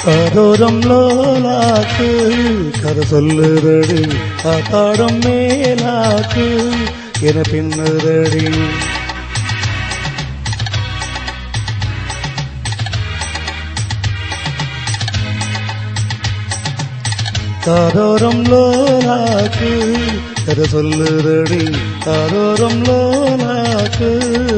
காதோரம் லோலாக்கு கதை சொல்லுதடி காத்தாடும் மேலாக்கு என பின்னுதடி காதோரம் லோலாக்கு கதை சொல்லுதடி காதோரம் லோலாக்கு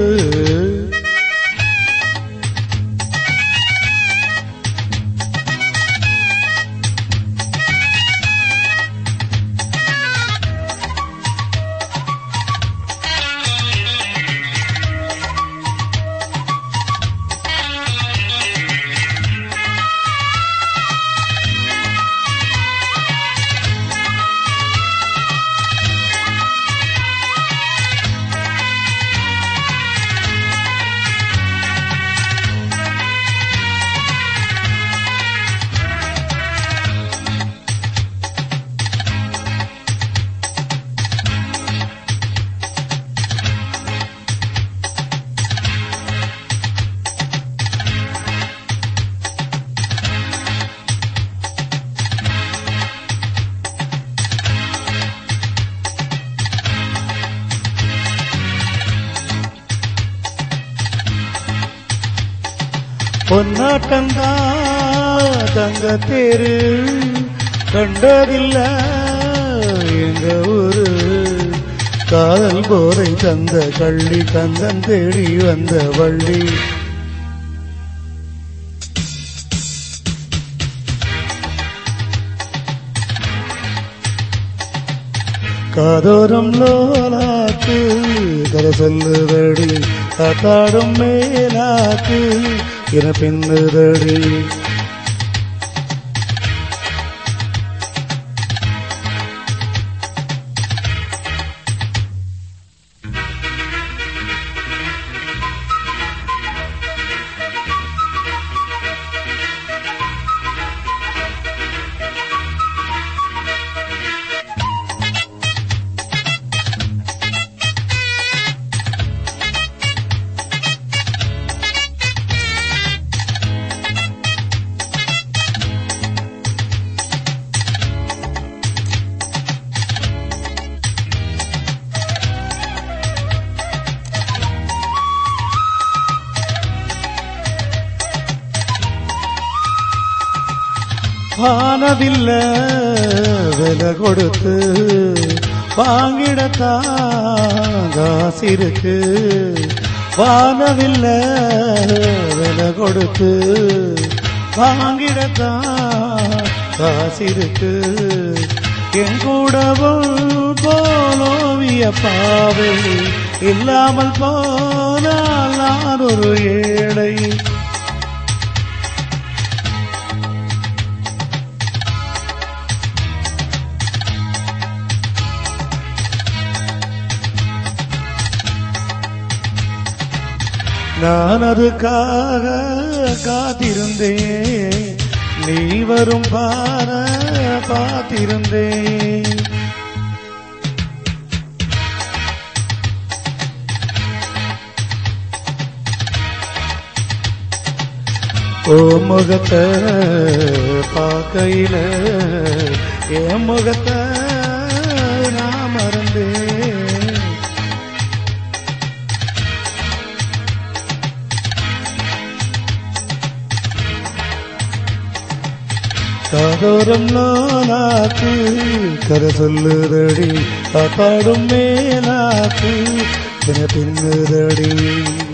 பொன்னாட்டந்தா தங்க தேரு கண்டதில்ல எங்க ஊரு காதல் போரை தந்த கள்ளி கந்தன் தேடி வந்த வள்ளி காதோரம் லோலாக்கு கதை சொல்லுதடி காத்தாடும் மேலாக்கு என பின்னுதடி வானவில்ல விலை கொடுத்து வாங்கிடத்தான் காசிருக்கு வானவில்ல விலை கொடுத்து வாங்கிடத்தான் காசிருக்கு என் கூடவும் போலோவிய பாவை இல்லாமல் போனால் நான் ஒரு ஏழை நான் அதுக்காக காத்திருந்தேன் நீ வரும் பார பார்த்திருந்தேன் ஓ முகத்தை பார்க்கையில என் முகத்தை நான் மறந்தேன் காதோரம் நாளாக்கு கரை சொல்லுதடி காத்தாடும் மேலாக்கு என பின்னுதடி